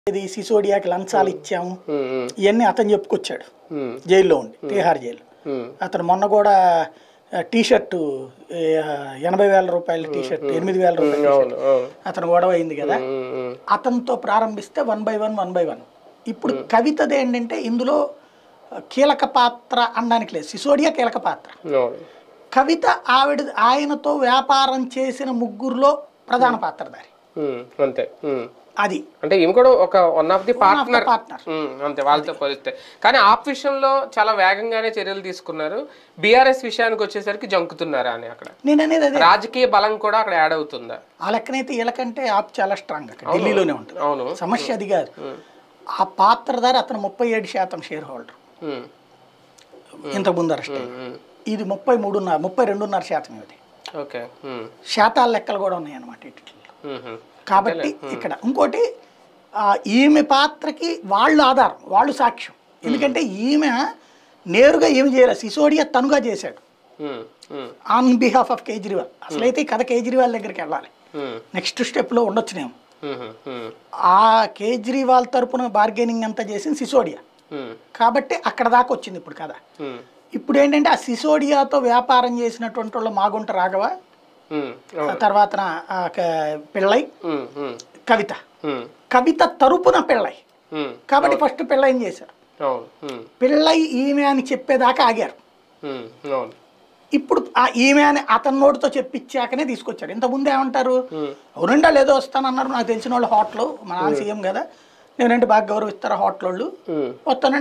ఇది సిసోడియాకి లంచాలు ఇచ్చాము ఉమ్, ఉమ్, ఇవన్నీ అతను చెప్పుకొచ్చాడు ఉమ్, జైల్లో ఉండి తీహార్ జైలు ఉమ్, అతను మొన్న కూడా టీ షర్ట్ ఎనభై వేల రూపాయల టీ షర్ట్ ఎనిమిది వేల రూపాయల t-shirt. అవును అవును అతను గొడవ అయింది కదా ఉమ్, ఉమ్, అతనితో ప్రారంభిస్తే one by one one by one ఇప్పుడు కవితది ఏంటంటే ఇందులో కీలక పాత్ర అనడానికి లేదు సిసోడియా కీలక పాత్ర అవును కవిత ఆవిడ ఆయనతో వ్యాపారం చేసిన ముగ్గురులో ప్రధాన పాత్రధారి ఉమ్, అంతే ఉమ్. అది అంటే ఈమె కూడా ఒక one of the partner partner అంతే వాళ్ళతో పోలిస్తే కానీ ఆప్ విషయంలో చాలా వేగంగానే చర్యలు తీసుకున్నారు బీఆర్ఎస్ విషయానికి వచ్చేసరికి జంకుతున్నారా అని అక్కడ నేను అనేది అదే రాజకీయ బలం కూడా అక్కడ యాడ్ అవుతుందా ఆ లెక్కనైతే వీళ్ళకంటే ఆప్ చాలా స్ట్రాంగ్ అక్కడ ఢిల్లీలోనే ఉంటుంది అవును సమస్య అది కాదు ఆ పాత్రధారి అతను ముప్పై ఏడు శాతం షేర్ హోల్డర్ ఉమ్, ఇంతకు ముందు అరెస్ట్ అయ్యి. ఉమ్, ఇది ముప్పై మూడున్నర ముప్పై రెండున్నర శాతం ఇది ఓకే ఉమ్, శాతాల లెక్కలు కూడా ఉన్నాయి అన్నమాట వీటిలో ఉమ్, ఉమ్, కాబట్టి ఇక్కడ ఇంకోటి ఆ, ఈమె పాత్రకి వాళ్ళు ఆధారం వాళ్ళు సాక్ష్యం ఎందుకంటే ఈమె నేరుగా ఏమి చేయలేదు సిసోడియా తనుగా చేశాడు um, um, on behalf of Kejriwal అసలైతే ఈ కథ కేజ్రీవాల్ దగ్గరికి వెళ్ళాలి ఉమ్, నెక్స్ట్ స్టెప్లో ఉండొచ్చునేమో ఉమ్, ఉమ్, ఆ కేజ్రీవాల్ తరపున బార్గెనింగ్ అంతా చేసింది సిసోడియా ఉమ్, కాబట్టి అక్కడ దాకా వచ్చింది ఇప్పుడు కథ ఉమ్, ఇప్పుడు ఏంటంటే ఆ సిసోడియాతో వ్యాపారం చేసినటువంటి వాళ్ళు మాగుంట రాఘవ ఉమ్, ఆ తర్వాత ఆ క- పిళ్ళై ఉమ్, ఉమ్, కవిత ఉమ్, కవిత తరపున పిళ్ళై ఉమ్, కాబట్టి ఫస్ట్ పిళ్ళైని చేశారు అవును ఉమ్, పిళ్ళై ఈమె అని చెప్పేదాకా ఆగారు ఉమ్, అవును ఇప్పుడు ఆ ఈమె అని అతని నోటితో చెప్పించాకనే తీసుకొచ్చాడు ఇంతకుముందు ఏమంటారు ఉమ్, అవునండి లేదో వస్తానన్నారు నాకు తెలిసిన వాళ్ళు హోటల్ మన సీఎం కదా నేనంటే బాగా గౌరవిస్తారు హోటల్ వాళ్ళు ఉమ్. వస్తానంటే